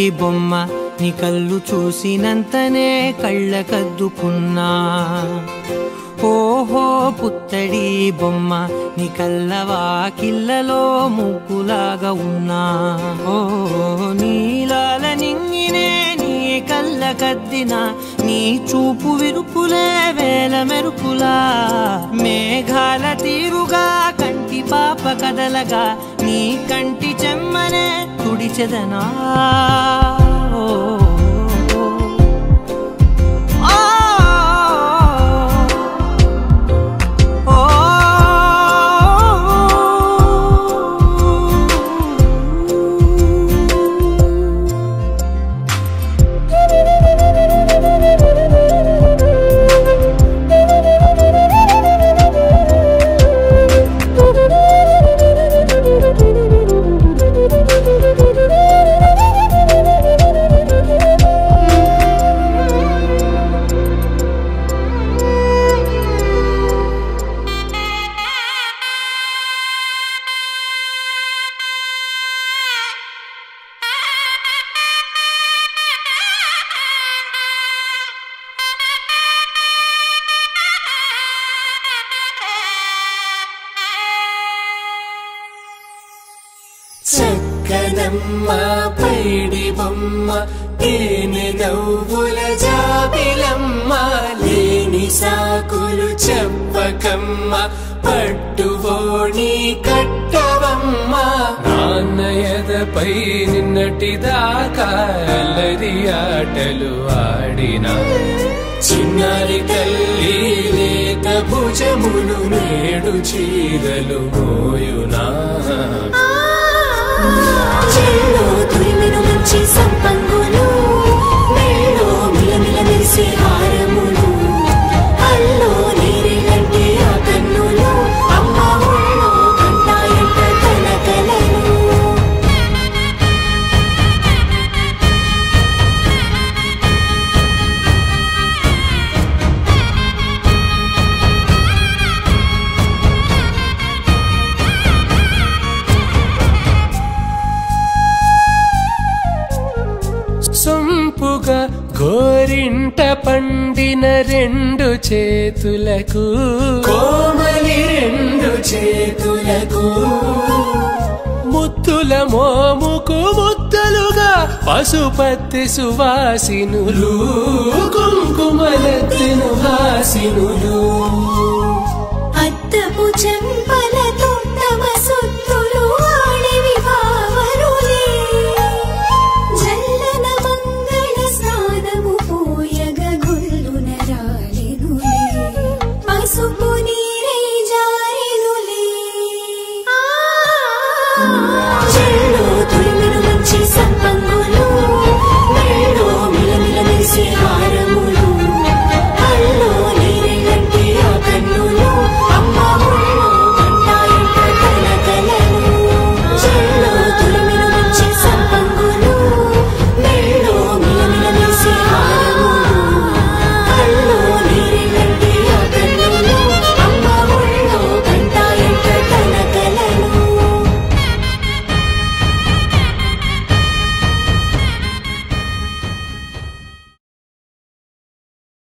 బొమ్మ నీ కళ్ళు చూసినంతనే కళ్ళకద్దుకున్నా ఓహో పుత్తడి బొమ్మ నీ కళ్ళవా కిల్లలో ముగ్గులాగా ఉన్నా ఓ నీలాల నింగినే నీ కళ్ళ కద్దిన నీ చూపు విరుపులే వేల మెరుపులా మేఘాల తీరుగా కంటి పాప కదలగా నీ కంటి చెమ్మనే తుడిచెదనా ఓ, ఓ, ఓ, ఓ. చక్కనమ్మ పైడి బొమ్మ తేనె నవ్వుల జాబిలమ్మ లేని సాకులు చెప్పకమ్మ పట్టువోణి కట్టవమ్మ నాన్నయదపై నిన్నటిదాకా అల్లరి ఆటలు ఆడినా చిన్నారి తల్లి లేత భుజములు నేడు చీరలు మోయునా చెల్లో తురిమెను మంచి సంపంగులు మెళ్ళో మిలమిల మెరిసే హారములు అల్లో నీరేలంటే ఆ కన్నులు అమ్మ ఒళ్ళో కంటాయంట తన కలలు సొంపుగా గోరింట పండిన రెండు చేతులకు కోమలి రెండు చేతులకు ముత్తుల మోముకు ముద్దలుగా పశుపతి సువాసినులు కుంకుమలెత్తిను హాసినులు అద్దపు చెంపల